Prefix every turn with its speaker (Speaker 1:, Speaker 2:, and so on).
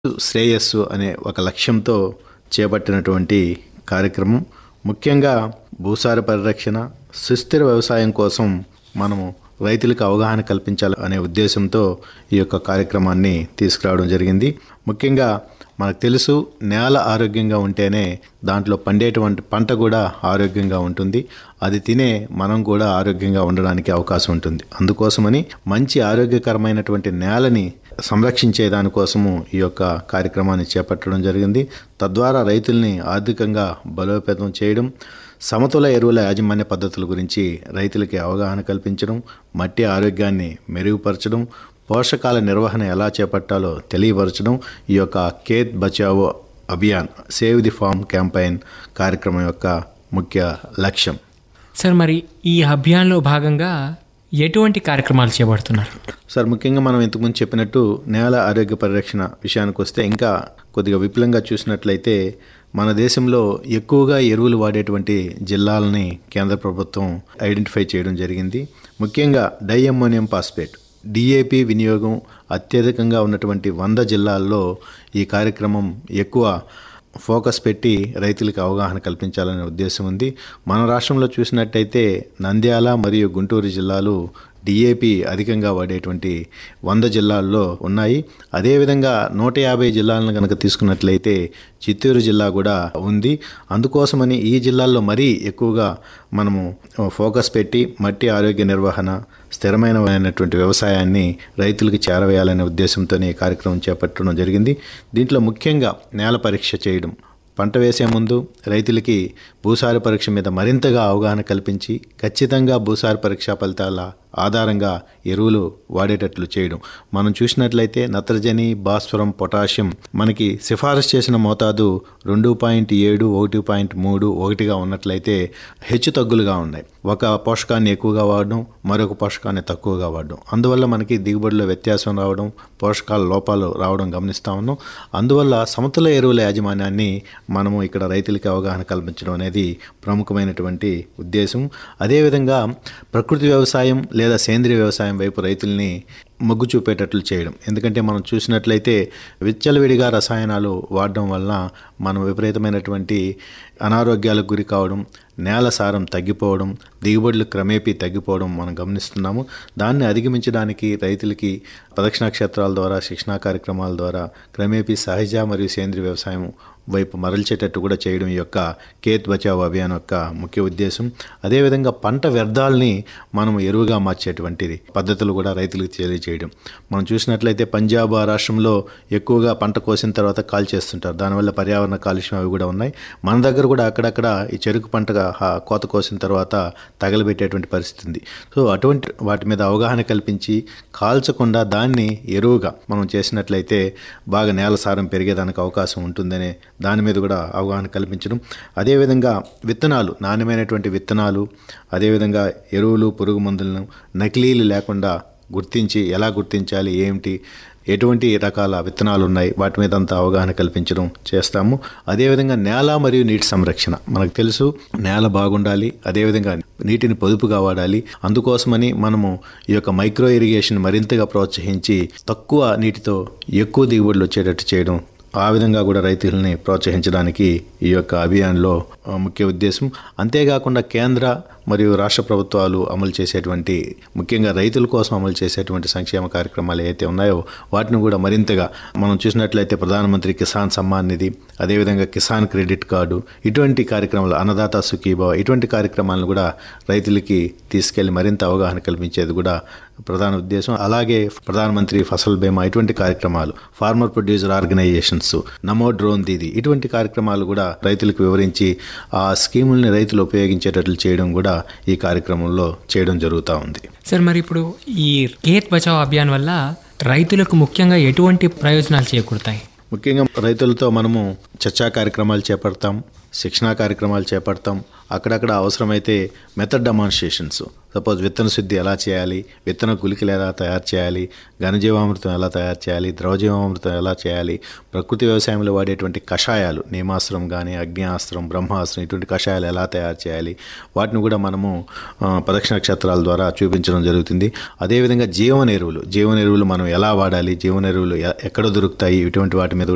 Speaker 1: శ్రేయస్సు అనే ఒక లక్ష్యంతో చేపట్టినటువంటి కార్యక్రమం ముఖ్యంగా భూసార పరిరక్షణ సుస్థిర వ్యవసాయం కోసం మనము రైతులకు అవగాహన కల్పించాలి అనే ఉద్దేశంతో ఈ యొక్క కార్యక్రమాన్ని తీసుకురావడం జరిగింది ముఖ్యంగా మనకు తెలుసు నేల ఆరోగ్యంగా ఉంటేనే దాంట్లో పండేటువంటి పంట కూడా ఆరోగ్యంగా ఉంటుంది అది తినే మనం కూడా ఆరోగ్యంగా ఉండడానికి అవకాశం ఉంటుంది అందుకోసమని మంచి ఆరోగ్యకరమైనటువంటి నేలని సంరక్షించే దానికోసము ఈ యొక్క కార్యక్రమాన్ని చేపట్టడం జరిగింది తద్వారా రైతుల్ని ఆర్థికంగా బలోపేతం చేయడం సమతుల ఎరువుల యాజమాన్య పద్ధతుల గురించి రైతులకి అవగాహన కల్పించడం మట్టి ఆరోగ్యాన్ని మెరుగుపరచడం పోషకాల నిర్వహణ ఎలా చేపట్టాలో తెలియపరచడం ఈ యొక్క Khet Bachao Abhiyan save the farm campaign కార్యక్రమం యొక్క ముఖ్య లక్ష్యం
Speaker 2: సార్ మరి ఈ అభియాన్లో భాగంగా ఎటువంటి కార్యక్రమాలు చేపడుతున్నారు
Speaker 1: సార్ ముఖ్యంగా మనం ఇంతకుముందు చెప్పినట్టు నేల ఆరోగ్య పరిరక్షణ విషయానికి వస్తే ఇంకా కొద్దిగా విపులంగా చూసినట్లయితే మన దేశంలో ఎక్కువగా ఎరువులు వాడేటువంటి జిల్లాలని కేంద్ర ప్రభుత్వం ఐడెంటిఫై చేయడం జరిగింది ముఖ్యంగా డైఅమ్మోనియం పాస్పేట్ డిఏపి వినియోగం అత్యధికంగా ఉన్నటువంటి వంద జిల్లాల్లో ఈ కార్యక్రమం ఎక్కువ ఫోకస్ పెట్టి రైతులకు అవగాహన కల్పించాలనే ఉద్దేశం ఉంది మన రాష్ట్రంలో చూసినట్టయితే నంద్యాల మరియు గుంటూరు జిల్లాలు డిఏపి అధికంగా వాడేటువంటి వంద జిల్లాల్లో ఉన్నాయి అదేవిధంగా నూట యాభై జిల్లాలను కనుక తీసుకున్నట్లయితే చిత్తూరు జిల్లా కూడా ఉంది అందుకోసమని ఈ జిల్లాల్లో మరీ ఎక్కువగా మనము ఫోకస్ పెట్టి మట్టి ఆరోగ్య నిర్వహణ స్థిరమైనటువంటి వ్యవసాయాన్ని రైతులకు చేరవేయాలనే ఉద్దేశంతోనే ఈ కార్యక్రమం చేపట్టడం జరిగింది దీంట్లో ముఖ్యంగా నేల పరీక్ష చేయడం పంట వేసే ముందు రైతులకి భూసార పరీక్ష మీద మరింతగా అవగాహన కల్పించి ఖచ్చితంగా భూసార పరీక్షా ఫలితాల ఆధారంగా ఎరువులు వాడేటట్లు చేయడం మనం చూసినట్లయితే నత్రజని భాస్వరం పొటాషియం మనకి సిఫారసు చేసిన మోతాదు రెండు పాయింట్ ఏడు ఒకటి పాయింట్ మూడు ఒకటిగా ఉన్నట్లయితే హెచ్చు తగ్గులుగా ఉన్నాయి ఒక పోషకాన్ని ఎక్కువగా వాడడం మరొక పోషకాన్ని తక్కువగా వాడడం అందువల్ల మనకి దిగుబడిలో వ్యత్యాసం రావడం పోషకాల లోపాలు రావడం గమనిస్తూ ఉన్నాం అందువల్ల సమతుల ఎరువుల యాజమాన్యాన్ని మనము ఇక్కడ రైతులకి అవగాహన కల్పించడం అనేది ప్రముఖమైనటువంటి ఉద్దేశం అదేవిధంగా ప్రకృతి వ్యవసాయం లేదా సేంద్రియ వ్యవసాయం వైపు రైతుల్ని మొగ్గు చూపేటట్లు చేయడం ఎందుకంటే మనం చూసినట్లయితే విచ్చలవిడిగా రసాయనాలు వాడడం వలన మనం విపరీతమైనటువంటి అనారోగ్యాలకు గురి కావడం నేల సారం తగ్గిపోవడం దిగుబడులు క్రమేపీ తగ్గిపోవడం మనం గమనిస్తున్నాము దాన్ని అధిగమించడానికి రైతులకి ప్రదక్షిణ క్షేత్రాల ద్వారా శిక్షణా కార్యక్రమాల ద్వారా క్రమేపీ సహజ మరియు సేంద్రియ వ్యవసాయం వైపు మరల్చేటట్టు కూడా చేయడం ఈ యొక్క కేత్ బచావ్ అభియాన్ యొక్క ముఖ్య ఉద్దేశం అదేవిధంగా పంట వ్యర్థాలని మనం ఎరువుగా మార్చేటువంటిది పద్ధతులు కూడా రైతులకు తెలియజేయడం మనం చూసినట్లయితే పంజాబ్ ఆ రాష్ట్రంలో ఎక్కువగా పంట కోసిన తర్వాత కాల్ చేస్తుంటారు దానివల్ల పర్యావరణ కాలుష్యం అవి కూడా ఉన్నాయి మన దగ్గర కూడా అక్కడక్కడ ఈ చెరుకు పంటగా కోత కోసిన తర్వాత తగలబెట్టేటువంటి పరిస్థితి ఉంది సో అటువంటి వాటి మీద అవగాహన కల్పించి కాల్చకుండా దాన్ని ఎరువుగా మనం చేసినట్లయితే బాగా నేల సారం పెరిగేదానికి అవకాశం ఉంటుందనే దాని మీద కూడా అవగాహన కల్పించడం అదేవిధంగా విత్తనాలు నాణ్యమైనటువంటి విత్తనాలు అదేవిధంగా ఎరువులు పురుగు మందులను నకిలీలు లేకుండా గుర్తించి ఎలా గుర్తించాలి ఏమిటి ఎటువంటి రకాల విత్తనాలు ఉన్నాయి వాటి మీద అంతా అవగాహన కల్పించడం చేస్తాము అదేవిధంగా నేల మరియు నీటి సంరక్షణ మనకు తెలుసు నేల బాగుండాలి అదేవిధంగా నీటిని పొదుపుగా వాడాలి అందుకోసమని మనము ఈ యొక్క మైక్రో ఇరిగేషన్ మరింతగా ప్రోత్సహించి తక్కువ నీటితో ఎక్కువ దిగుబడులు వచ్చేటట్టు చేయడం ఆ విధంగా కూడా రైతులని ప్రోత్సహించడానికి ఈ యొక్క అభియాన్లో ముఖ్య ఉద్దేశం అంతేకాకుండా కేంద్ర మరియు రాష్ట్ర ప్రభుత్వాలు అమలు చేసేటువంటి ముఖ్యంగా రైతుల కోసం అమలు చేసేటువంటి సంక్షేమ కార్యక్రమాలు ఏవైతే ఉన్నాయో వాటిని కూడా మరింతగా మనం చూసినట్లయితే ప్రధానమంత్రి కిసాన్ సమ్మాన్ నిధి అదేవిధంగా కిసాన్ క్రెడిట్ కార్డు ఇటువంటి కార్యక్రమాలు అన్నదాత సుఖీభావ ఇటువంటి కార్యక్రమాలను కూడా రైతులకి తీసుకెళ్లి మరింత అవగాహన కల్పించేది కూడా ప్రధాన ఉద్దేశం అలాగే ప్రధానమంత్రి ఫసల్ బీమా ఇటువంటి కార్యక్రమాలు farmer producer organisations Namo drone Didi ఇటువంటి కార్యక్రమాలు కూడా రైతులకు వివరించి ఆ స్కీముల్ని రైతులు ఉపయోగించేటట్లు చేయడం కూడా ఈ కార్యక్రమంలో చేయడం జరుగుతూ ఉంది
Speaker 2: సార్ మరి ఇప్పుడు ఈ కేత్ బచావ్ అభియాన్ వల్ల రైతులకు ముఖ్యంగా ఎటువంటి ప్రయోజనాలు చేకూరుతాయి
Speaker 1: ముఖ్యంగా రైతులతో మనము చర్చా కార్యక్రమాలు చేపడతాం శిక్షణా కార్యక్రమాలు చేపడతాం అక్కడక్కడ అవసరమైతే మెథడ్ డెమాన్స్ట్రేషన్స్ సపోజ్ విత్తన శుద్ధి ఎలా చేయాలి విత్తన గుళికలు ఎలా తయారు చేయాలి ఘనజీవామృతం ఎలా తయారు చేయాలి ద్రవజీవామృతం ఎలా చేయాలి ప్రకృతి వ్యవసాయంలో వాడేటువంటి కషాయాలు నేమాస్త్రం కానీ అగ్నియాస్త్రం బ్రహ్మాస్త్రం ఇటువంటి కషాయాలు ఎలా తయారు చేయాలి వాటిని కూడా మనము ప్రదక్షిణ క్షేత్రాల ద్వారా చూపించడం జరుగుతుంది అదేవిధంగా జీవన ఎరువులు జీవన ఎరువులు మనం ఎలా వాడాలి జీవన ఎరువులు ఎక్కడ దొరుకుతాయి ఇటువంటి వాటి మీద